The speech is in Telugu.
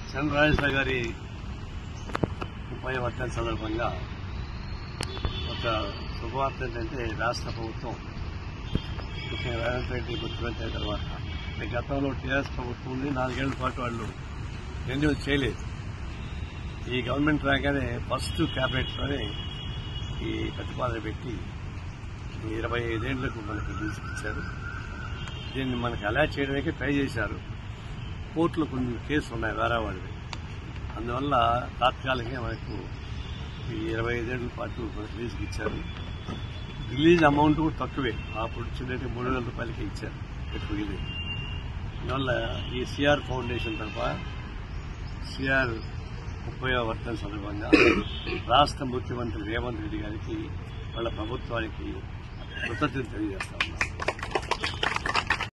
చంద్రరాజేశ్వర గారి ముప్పై వర్షాల సందర్భంగా ఒక శుభవార్త ఏంటంటే రాష్ట్ర ప్రభుత్వం ముఖ్యంగా రేవంత్ రెడ్డి ముఖ్యమంత్రి అయిన తర్వాత ఈ గతంలో టీఆర్ఎస్ ప్రభుత్వం ఉంది నాలుగేళ్ల పాటు వాళ్ళు రెన్యూల్ చేయలేదు ఈ గవర్నమెంట్ రాగానే ఫస్ట్ క్యాబినెట్లోనే ఈ ప్రతిపాదన పెట్టి ఈ ఇరవై ఐదేళ్లకు మనకి తీసుకొచ్చారు దీన్ని మనకి అలా చేయడానికి ట్రై చేశారు కోర్టులో కొన్ని కేసులు ఉన్నాయి వేరే వాళ్ళవి అందువల్ల తాత్కాలికంగా మనకు ఈ ఇరవై ఐదేళ్ల పాటు మనకు రిలీజ్కి ఇచ్చారు రిలీజ్ అమౌంట్ కూడా తక్కువే అప్పుడు చిన్నటి మూడు వేల రూపాయలకి ఇచ్చారు ఎక్కువ ఇది అందువల్ల ఈ సిఆర్ ఫౌండేషన్ తరఫ సిఆర్ ముప్పై వర్షాల సందర్భంగా రాష్ట్ర ముఖ్యమంత్రి రేవంత్ రెడ్డి గారికి వాళ్ళ ప్రభుత్వానికి కృతజ్ఞతలు తెలియజేస్తా ఉన్నాం